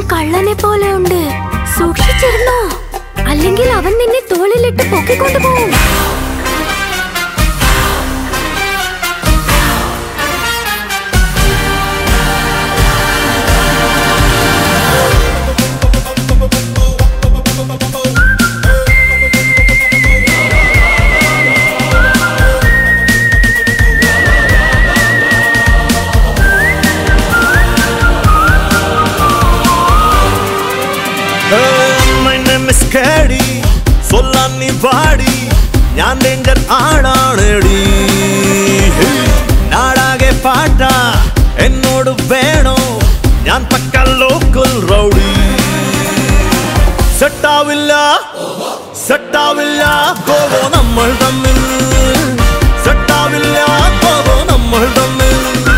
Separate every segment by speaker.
Speaker 1: കള്ളനെ പോലെ ഉണ്ട് സൂക്ഷിച്ചിരുന്നോ അല്ലെങ്കിൽ അവൻ നിന്നെ തോളിലിട്ട് പൊക്കിക്കൊണ്ടു പോകും
Speaker 2: My name is Caddy. സൊല്ലാൻ നീ പാടി ഞാൻ ഡേഞ്ചർ ആണാണെടി നാടാകെ പാട്ട എന്നോട് വേണോ ഞാൻ പക്ക ലോക്കൽ റൗഡി സെട്ടാവില്ല സെട്ടാവില്ല പോകോ നമ്മൾ തമ്മിൽ സെട്ടാവില്ല പോകോ നമ്മൾ തമ്മിൽ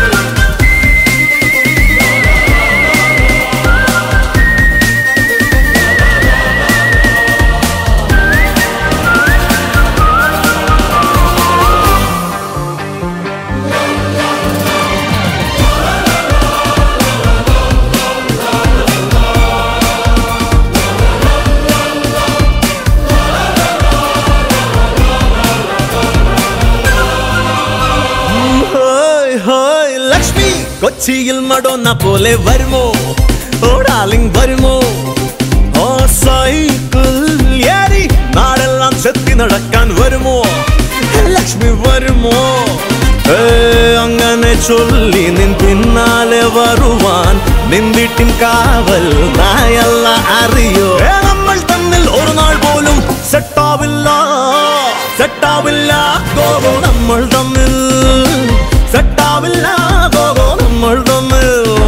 Speaker 2: ഹോയ് ഹോയ് ലക്ഷ്മി കൊച്ചിയിൽ മടോന്ന പോലെ വരുമോ ഓടാലിംഗ് വരുമോ ഓ സൈക്കിൾ ഏറി നാടെല്ലാം ചെത്തി നടക്കാൻ വരുമോ ലക്ഷ്മി വരുമോ ഏ, അങ്ങനെ ചൊല്ലി നിൻ പിന്നാലെ വരുവാൻ നിൻ വീട്ടിൻ കാവൽ നായല്ല അറിയോ ഏ, നമ്മൾ തമ്മിൽ ഒരു നാൾ പോലും സെട്ടാവില്ല സെട്ടാവില്ല ഗോഗോ നമ്മൾ തമ്മിൽ സെട്ടാവില്ല ഗോഗോ നമ്മൾ തമ്മിൽ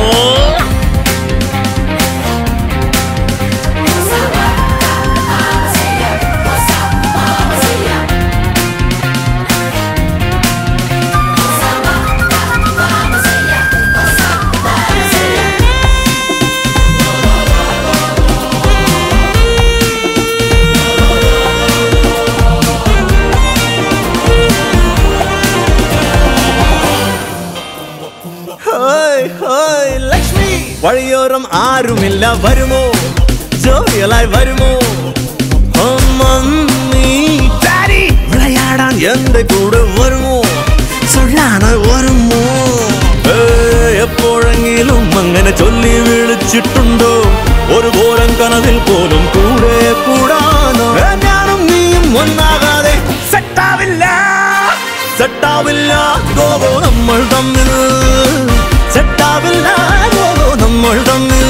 Speaker 2: ഹോയ് ഹോയ് ലക്ഷ്മി വഴിയോരം ആരുമില്ല വരുമോ ജോലിയലായി വരുമോ ഓ, മമ്മി ഡാഡി വിളയാടാൻ എന്റെ കൂടെ വരുമോ ചൊല്ലാനായി വരുമോ ഏ, എപ്പോഴെങ്കിലും അങ്ങനെ ചൊല്ലി വിളിച്ചിട്ടുണ്ടോ ഒരു പോരം കനവിൽ പോലും കൂടെ കൂടാനോ ഏ, ഞാനും നീയും ഒന്നാകാതെ സെറ്റാവില്ല സെറ്റാവില്ല ഗോഗോ നമ്മൾ തമ്മിൽ സെറ്റാവില്ല ഗോഗോ നമ്മൾ തമ്മിൽ